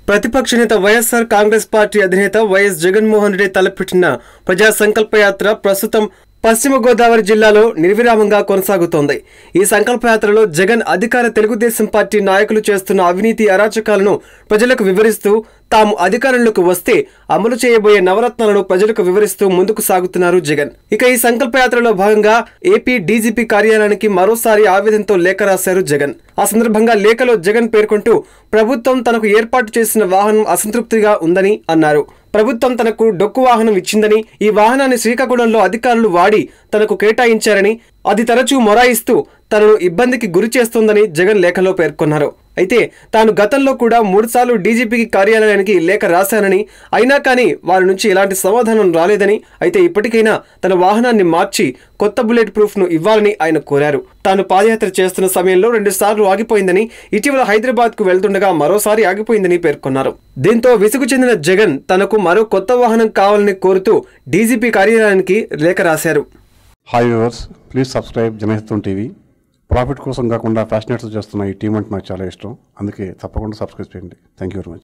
ప్రతిపక్ష నేత వైఎస్ఆర్ కాంగ్రెస్ పార్టీ అధినేత వైఎస్ జగన్మోహన్ రెడ్డి తలపెట్టిన ప్రజా సంకల్పయాత్ర ప్రస్తుతం పశ్చిమ గోదావరి జిల్లాలో నిర్విరామంగా కొనసాగుతోంది ఈ సంకల్పయాత్రలో జగన్ అధికార తెలుగుదేశం పార్టీ నాయకులు చేస్తున్న అవినీతి అరాచకాలను ప్రజలకు వివరిస్తూ తాము అధికారంలోకి వస్తే అమలు చేయబోయే నవరత్నాలను ప్రజలకు వివరిస్తూ ముందుకు సాగుతున్నారు జగన్ ఇక ఈ సంకల్పయాత్రలో భాగంగా ఏపీ డీజీపీ కార్యాలయానికి మరోసారి ఆవేదనతో లేఖ రాశారు జగన్ ఆ సందర్భంగా లేఖలో జగన్ పేర్కొంటూ ప్రభుత్వం తనకు ఏర్పాటు చేసిన వాహనం అసంతృప్తిగా ఉందని అన్నారు ప్రభుత్వం తనకు డొక్కు వాహనం ఇచ్చిందని ఈ వాహనాన్ని శ్రీకాకుళంలో అధికారులు వాడి తనకు కేటాయించారని అది తరచూ మొరాయిస్తూ తనను ఇబ్బందికి గురి చేస్తోందని జగన్ లేఖలో పేర్కొన్నారు అయితే తాను గతంలో కూడా మూడుసార్లు డీజీపీకి కార్యాలయానికి లేఖ రాశానని అయినా కానీ వారి నుంచి ఎలాంటి సమాధానం రాలేదని అయితే ఇప్పటికైనా తన వాహనాన్ని మార్చి కొత్త బుల్లెట్ ప్రూఫ్ ను ఇవ్వాలని ఆయన కోరారు తాను పాదయాత్ర చేస్తున్న సమయంలో రెండు సార్లు ఆగిపోయిందని ఇటీవల హైదరాబాద్ కు వెళ్తుండగా మరోసారి ఆగిపోయిందని పేర్కొన్నారు దీంతో విసుగు చెందిన జగన్ తనకు మరో కొత్త వాహనం కావాలని కోరుతూ డీజీపీ కార్యాలయానికి లేఖ రాశారు hi viewers please subscribe Janahitam TV profit కోసం కాకుండా ఫ్యాషనేట్స్ చేస్తున్న ఈ టీం అంటే నాకు చాలా ఇష్టం అందుకే తప్పకుండా సబ్స్క్రైబ్ చేయండి థ్యాంక్ యూ వెరీ మచ్